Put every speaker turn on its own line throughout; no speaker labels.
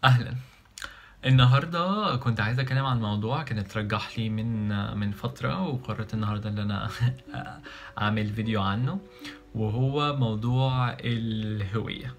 اهلا النهارده كنت عايز اتكلم عن موضوع كان اترجح لي من من فتره وقررت النهارده ان انا اعمل فيديو عنه وهو موضوع الهويه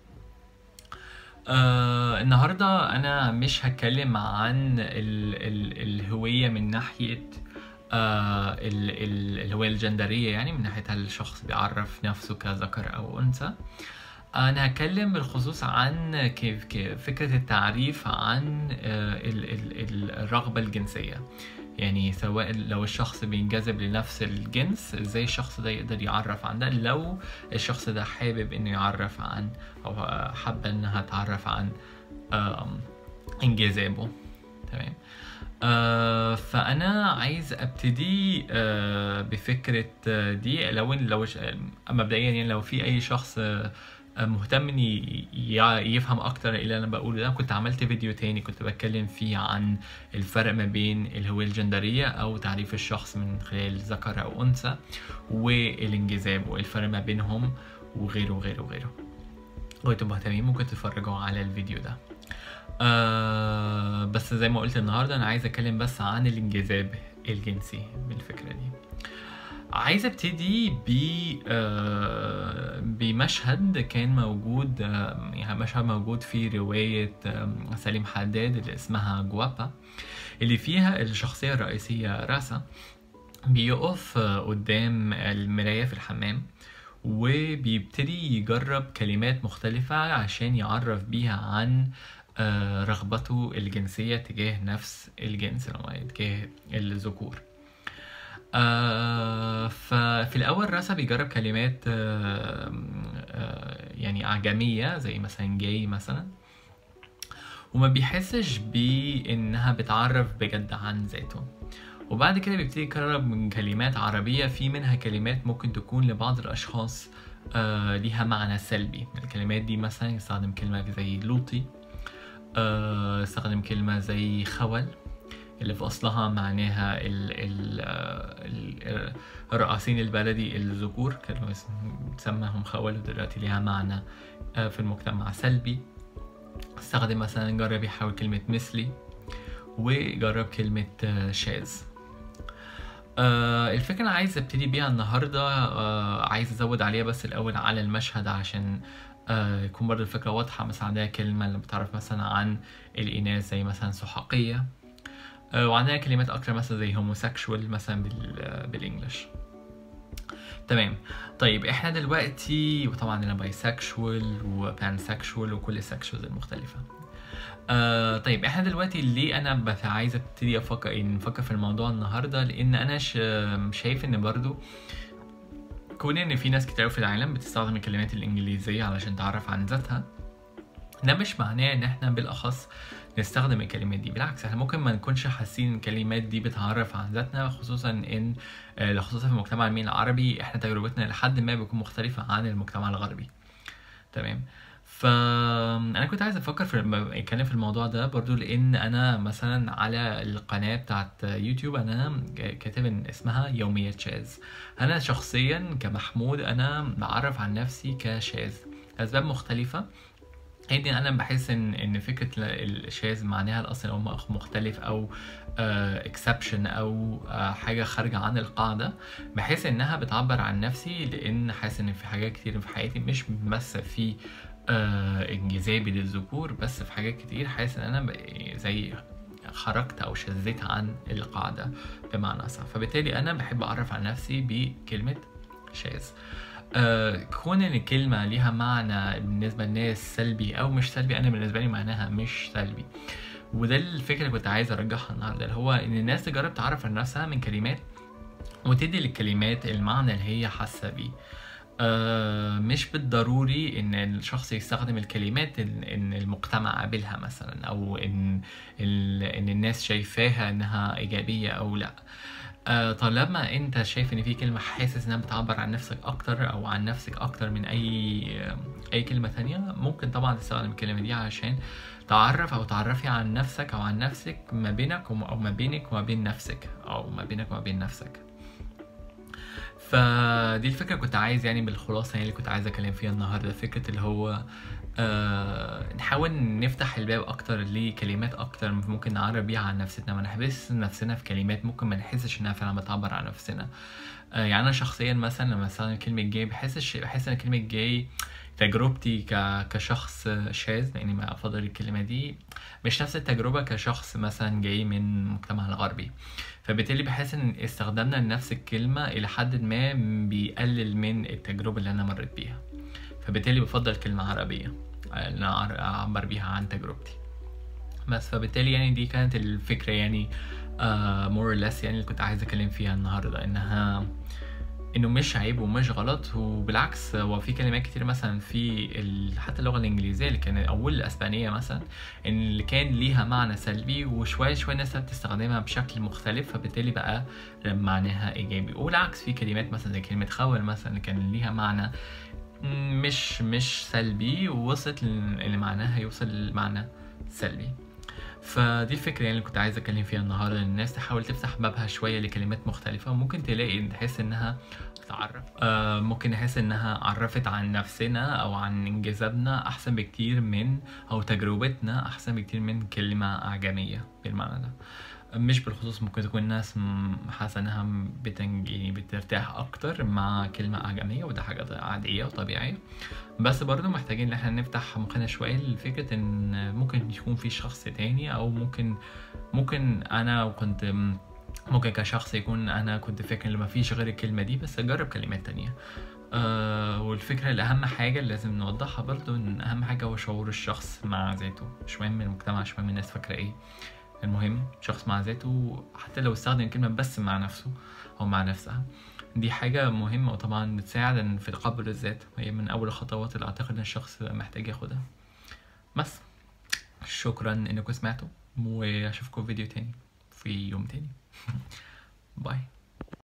آه النهارده انا مش هتكلم عن ال ال الهويه من ناحيه آه ال ال الهويه الجندريه يعني من ناحيه هل الشخص بيعرف نفسه كذكر او انثى انا هتكلم بالخصوص عن كيف كيف فكره التعريف عن آه، ال- ال- الرغبه الجنسيه يعني سواء لو الشخص بينجذب لنفس الجنس ازاي الشخص ده يقدر يعرف عن ده لو الشخص ده حابب انه يعرف عن او حابه انها تعرف عن آم، انجذابه تمام آه فانا عايز ابتدي آه بفكره آه، دي لو لو ش- مبدئيا يعني لو في اي شخص آه، مهتم ان ي- ي- يفهم اكتر اللي انا بقوله ده كنت عملت فيديو تاني كنت بتكلم فيه عن الفرق ما بين الهوية الجندرية او تعريف الشخص من خلال ذكر او انثى والانجذاب والفرق ما بينهم وغيره وغيره وغيره لو انتم مهتمين ممكن تتفرجوا على الفيديو ده آه بس زي ما قلت النهارده انا عايز اتكلم بس عن الانجذاب الجنسي بالفكرة دي عايز ابتدي ب آه، بمشهد كان موجود آه، يعني مشهد موجود في رواية آه، سليم حداد اللي اسمها جوابا اللي فيها الشخصية الرئيسية راسا بيقف آه، قدام المراية في الحمام وبيبتدي يجرب كلمات مختلفة عشان يعرف بيها عن آه، رغبته الجنسية تجاه نفس الجنس اللي هو تجاه الذكور آه ففي الأول راسا بيجرب كلمات آه آه يعني أعجمية زي مثلا جاي مثلا وما بيحسش بإنها بتعرف بجد عن ذاته وبعد كده بيبتدي يجرب من كلمات عربية في منها كلمات ممكن تكون لبعض الأشخاص آه ليها معنى سلبي الكلمات دي مثلا يستخدم كلمة زي لوطي آه يستخدم كلمة زي خول اللي في أصلها معناها ال ال ال الرئاسين البلدي الذكور كانوا يس- تسمىهم خوال ودلوقتي ليها معنى آه، في المجتمع سلبي استخدم مثلا جرب يحاول كلمة مثلي وجرب كلمة آه، شاذ آه، الفكرة أنا عايز ابتدي بيها النهاردة آه، عايز ازود عليها بس الاول على المشهد عشان آه، يكون برضه الفكرة واضحة مثلا عندها كلمة اللي بتعرف مثلا عن الإناث زي مثلا سحاقية آه، وعندنا كلمات أكتر مثلا زي homosexual مثلا بال آه، بالإنجلش تمام طيب احنا دلوقتي وطبعا عندنا بايسكشوال وبانسكشوال وكل السكشوالز المختلفة آه طيب احنا دلوقتي ليه انا بت- عايز ابتدي افكر إن نفكر في الموضوع النهارده لان انا ش... شايف ان برضو كون ان في ناس كتير في العالم بتستخدم الكلمات الانجليزيه علشان تعرف عن ذاتها ده مش معناه ان احنا بالاخص نستخدم الكلمات دي بالعكس احنا ممكن ما نكونش حاسين إن الكلمات دي بتعرف عن ذاتنا خصوصا ان آه، خصوصا في المجتمع المين العربي احنا تجربتنا لحد ما بتكون مختلفه عن المجتمع الغربي تمام فانا كنت عايز افكر في الم- اتكلم في الموضوع ده برضو لان انا مثلا على القناه بتاعت يوتيوب انا كاتب إن اسمها يوميات شاذ انا شخصيا كمحمود انا بعرف عن نفسي كشاذ اسباب مختلفه ان انا بحس ان ان فكره ال- الشاذ معناها الاصل هو مختلف او اكسبشن او آه، حاجه خارجه عن القاعده بحس انها بتعبر عن نفسي لان حاسس ان في حاجات كتير في حياتي مش بس في آه، انجذابي للذكور بس في حاجات كتير حاسس ان انا ب- زي خرجت او شذيت عن القاعده بمعنى اصح فبالتالي انا بحب اعرف عن نفسي بكلمه شاذ آه، كون ان الكلمه ليها معنى بالنسبه للناس سلبي او مش سلبي انا بالنسبه لي معناها مش سلبي وده الفكره اللي كنت عايز ارجحها النهارده اللي هو ان الناس تجرب تعرف عن نفسها من كلمات وتدي للكلمات المعنى اللي هي حاسه بيه آه مش بالضروري ان الشخص يستخدم الكلمات ان إن المجتمع قابلها مثلا او ان ال- ان الناس شايفاها انها ايجابيه او لا آه طالما انت شايف ان في كلمه حاسس انها بتعبر عن نفسك اكتر او عن نفسك اكتر من اي اي كلمه تانية ممكن طبعا تستخدم الكلمه دي عشان تعرف او تعرفي عن نفسك او عن نفسك ما بينك وما- او ما بينك وما بين نفسك او ما بينك وما بين نفسك فدي الفكرة كنت عايز يعني بالخلاصة يعني اللي كنت عايز أتكلم فيها النهاردة فكرة اللي هو آه نحاول نفتح الباب أكتر لكلمات أكتر ممكن نعبر بيها عن نفسنا ما نحبسش نفسنا في كلمات ممكن ما نحسش إنها فعلا بتعبر عن نفسنا آه يعني أنا شخصيا مثلا لما استخدم كلمة جاي بحسش بحس إن كلمة جاي تجربتي ك... كشخص شاذ لاني ما افضل الكلمه دي مش نفس التجربه كشخص مثلا جاي من المجتمع الغربي فبالتالي بحس ان استخدامنا لنفس الكلمه الى حد ما بيقلل من التجربه اللي انا مريت بيها فبالتالي بفضل كلمه عربيه ان انا اعبر بيها عن تجربتي بس فبالتالي يعني دي كانت الفكره يعني مور uh, less يعني اللي كنت عايز اتكلم فيها النهارده انها انه مش عيب ومش غلط وبالعكس هو في كلمات كتير مثلا في ال... حتى اللغه الانجليزيه اللي كانت او الاسبانيه مثلا ان اللي كان ليها معنى سلبي وشويه شويه الناس بتستخدمها بشكل مختلف فبالتالي بقى معناها ايجابي والعكس في كلمات مثلا زي كلمه خول مثلا اللي كان ليها معنى مش مش سلبي ووصلت لمعناها يوصل لمعنى سلبي فدي الفكرة يعني اللي كنت عايز اتكلم فيها النهارده ان الناس تحاول تفتح بابها شوية لكلمات مختلفة وممكن تلاقي تحس انها تتعرف آه ممكن نحس انها عرفت عن نفسنا او عن انجذابنا احسن بكتير من او تجربتنا احسن بكتير من كلمة اعجمية بالمعنى ده مش بالخصوص ممكن تكون الناس حاسه انها بتنج يعني بترتاح اكتر مع كلمه اعجميه وده حاجه عاديه وطبيعيه بس برضه محتاجين ان احنا نفتح مخنا شويه لفكره ان ممكن يكون في شخص تاني او ممكن ممكن انا كنت ممكن كشخص يكون انا كنت فاكر ان مفيش غير الكلمه دي بس اجرب كلمات تانية أه والفكره الاهم حاجه اللي لازم نوضحها برضو ان اهم حاجه هو شعور الشخص مع ذاته مش مهم المجتمع مش مهم الناس فاكره ايه المهم شخص مع ذاته حتى لو استخدم كلمة بس مع نفسه أو مع نفسها دي حاجة مهمة وطبعا بتساعد في تقبل الذات وهي من أول الخطوات اللي أعتقد إن الشخص محتاج ياخدها بس شكرا إنكم سمعتوا وأشوفكم في فيديو تاني في يوم تاني باي